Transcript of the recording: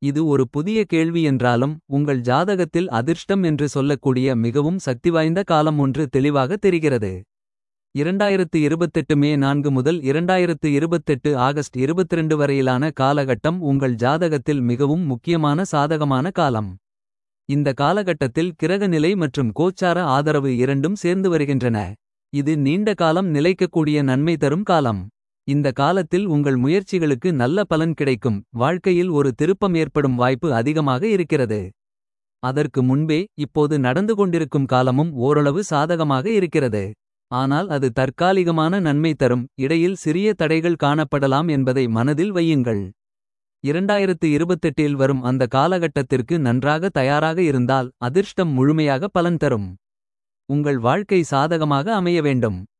இது ஒரு புதிய கேள்வி என்றாலும் உங்கள் ஜாதகத்தில் அதிர்ஷ்டம் என்று சொல்லக்கூடிய மிகவும் சக்திவாய்ந்த காலம் ஒன்று தெளிவாக தெரிகிறது. 2028 மே நான்கு முதல் 2028 ஆகஸ்ட் 22 வரையிலான காலகட்டம் உங்கள் ஜாதகத்தில் மிகவும் முக்கியமான சாதகமான காலம். இந்த காலகட்டத்தில் கிரகநிலை மற்றும் கோச்சார ஆதரவு இரண்டும் சேர்ந்து வருகின்றன. இது நீண்ட காலம் நிலைக்கக்கூடிய நன்மை தரும் காலம். இந்த காலத்தில் உங்கள் முயற்சிகளுக்கு நல்ல பலன் கிடைக்கும். வாழ்க்கையில் ஒரு திருப்பம் ஏற்படும் வாய்ப்பு அதிகமாக இருக்கிறது. அதற்கு முன்பே இப்போது நடந்து கொண்டிருக்கும் காலமும் ஓரளவு சாதகமாக இருக்கிறது. ஆனால் அது தற்காலிகமான நன்மை தரும் இடையில் சிறிய தடைகள் காணப்படலாம் என்பதை மனதில் வையுங்கள். 2028 இல் வரும் அந்த காலகட்டத்திற்கு நன்றாக தயாராக இருந்தால் அதிர்ஷ்டம் முழுமையாக பலன் தரும். உங்கள் வாழ்க்கை சாதகமாக அமைய வேண்டும்.